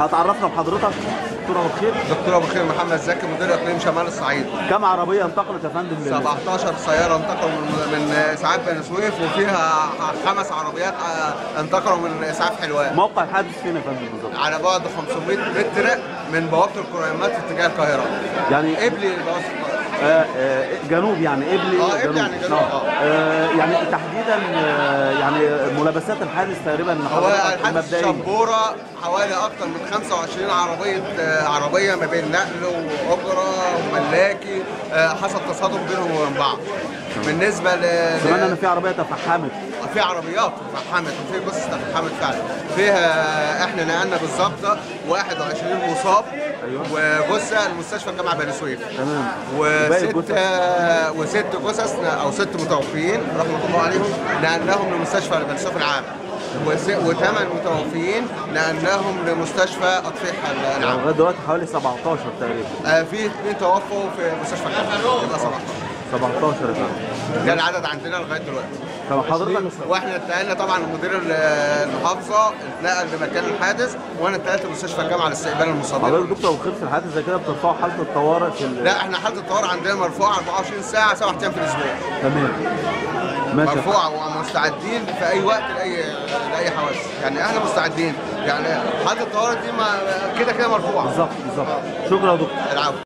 هتعرفنا بحضرتك دكتور ابو خير دكتور ابو خير محمد زكي مدير اقليم شمال الصعيد كم عربيه انتقلت يا فندم لل- 17 سياره انتقلوا من من اسعاف بني سويف وفيها خمس عربيات آه، انتقلوا من اسعاف حلوان موقع الحادث فين يا فندم بالظبط على بعد 500 متر من بوابه الكريمات في اتجاه القاهره يعني قبلي بوابه القاهره آه آه جنوب يعني قبلي آه، قبلي يعني جنوب، آه. آه يعني تحديدا آه يعني ملابسات الحادث تقريبا هو حضرتك الحادث مبدئيا شبوره حوالي اكتر من 25 عربيه آه، عربيه ما بين نقل واجره وملاكي آه، حصل تصادم بينهم وبين بعض بالنسبه ل سمعنا ان في عربيه تفحمت في عربيات تفحمت وفي بص تفحمت فعلا فيها احنا نقلنا بالظبط 21 مصاب أيوة. وجثه لمستشفى الجامعه بني سويف تمام باقي وست الجثث؟ وست جثث او ست متوفيين رحمه الله عليهم نقلناهم لمستشفى بني سويف العام وس- وثمان متوفيين نقلناهم لمستشفى اطفيح العام لغايه دلوقتي حوالي 17 تقريبا آه، في اثنين توفوا في مستشفى الجامعه يبقى 17 17 يا فندم ده العدد عندنا لغايه دلوقتي طب حضرتك واحنا اتنقلنا طبعا مدير المحافظه اتنقل لمكان الحادث وانا اتنقلت لمستشفى الجامعه لاستقبال حضرتك المصابين دكتور ابو خير في الحادث زي كده بترفعوا حاله الطوارئ في ال- لا احنا حاله الطوارئ عندنا مرفوعه 24 ساعه 7 ايام في الاسبوع تمام ماشي يا مرفوعه ومستعدين في اي وقت لاي لاي حوادث يعني احنا مستعدين يعني حاله الطوارئ دي ما كده كده مرفوعه بالظبط بالظبط شكرا يا دكتور العفو